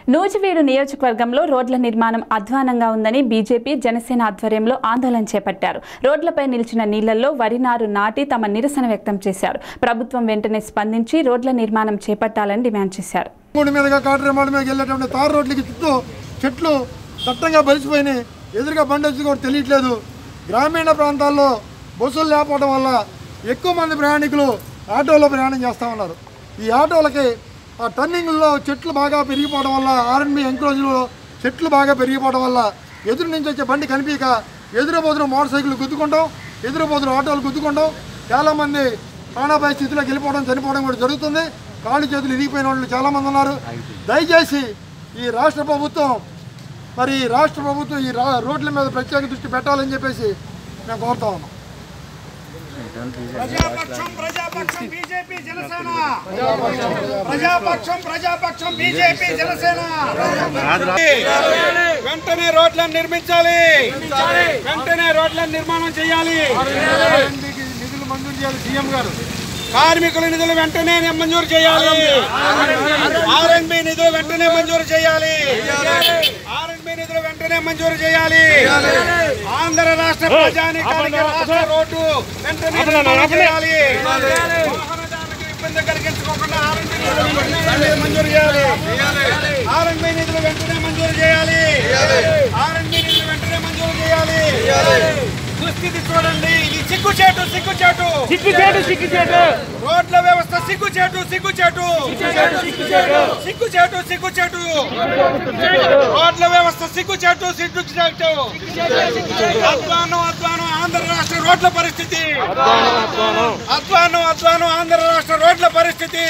నూజివీడు నియోజకవర్గంలో రోడ్ల నిర్మాణం అధ్వానంగా ఉందని బీజేపీ జనసేన ఆధ్వర్యంలో ఆందోళన చేపట్టారు రోడ్లపై నిలిచిన నీళ్లలో వరి నారు నాటి తమ నిరసన వ్యక్తం చేశారు ప్రభుత్వం వెంటనే స్పందించి రోడ్ల నిర్మాణం చేపట్టాలని డిమాండ్ చేశారు మూడు మీదుగా కాటరమాడ మీదకి వెళ్ళేటువంటి తారు రోడ్లకి చుట్టూ చెట్లు దట్టంగా బలిసిపోయినాయి ఎదురుగా బండి వచ్చి కూడా తెలియట్లేదు గ్రామీణ ప్రాంతాల్లో బస్సులు లేకపోవడం వల్ల ఎక్కువ మంది ప్రయాణికులు ఆటోలో ప్రయాణం చేస్తూ ఉన్నారు ఈ ఆటోలకి ఆ టర్నింగ్లో చెట్లు బాగా పెరిగిపోవడం వల్ల ఆర్ఎన్బి ఎంక్రోజ్లో చెట్లు బాగా పెరిగిపోవడం వల్ల ఎదురు నుంచి వచ్చే బండి కనిపించక ఎదురు బదురు మోటార్ సైకిల్ గుద్దుకుంటాం ఎదురు బదురు ఆటోలు గుద్దుకుంటాం చాలామంది ప్రాణాపాయ స్థితిలోకి వెళ్ళిపోవడం చనిపోవడం కూడా జరుగుతుంది కాళ్ళు చేతులు ఇరిగిపోయిన వాళ్ళు చాలామంది ఉన్నారు దయచేసి ఈ రాష్ట్ర ప్రభుత్వం మరి ఈ రాష్ట్ర ప్రభుత్వం ఈ రా రోడ్ల మీద ప్రత్యేక దృష్టి పెట్టాలని చెప్పేసి మేము కోరుతా ఉన్నాం ప్రజాపక్షం ప్రజాపక్షం బీజేపీ జనసేన ప్రజాపక్షం ప్రజాపక్షం బీజేపీ జనసేన వెంటనే రోడ్లను నిర్మించాలి వెంటనే రోడ్లను నిర్మాణం చేయాలి మీకు నిధులు మంజూరు చేయాలి సీఎం గారు కార్మికుల నిధులు వెంటనే మంజూరు చేయాలి ఆర్ఎన్బి నిధులు వెంటనే మంజూరు చేయాలి ఆర్ఎన్బి నిధులు వెంటనే మంజూరు చేయాలి ఆంధ్ర రాష్ట్ర ప్రజానికానికి రాష్ట్ర రోడ్డు వెంటనే నిర్మాణం చేయాలి వాహనదారులకు ఇబ్బంది కలిగించుకోకుండా ఆర్ఎన్బి నిధులు వెంటనే మంజూరు చేయాలి ఆర్ఎన్బి నిధులు వెంటనే మంజూరు చేయాలి ఆర్ఎన్బి నిధులు వెంటనే మంజూరు చేయాలి దుస్థితి చూడండి ఇది సిగ్గుచేటు సిగ్గుచేటు సిగ్గుచేటు సిగ్గుచేటు రోడ్ల వ్యవస్థ సిగ్గుచేటు సిగ్గుచేటు సిగ్గుచేటు సిగ్గుచేటు రోడ్ల వ్యవస్థ సిగ్గుచేటు సిగ్గుచేటు అధ్వానం అధ్వానం ఆంధ్ర రాష్ట్ర రోడ్ల పరిస్థితి అధ్వానం అధ్వానం ఆంధ్ర రాష్ట్ర రోడ్ల పరిస్థితి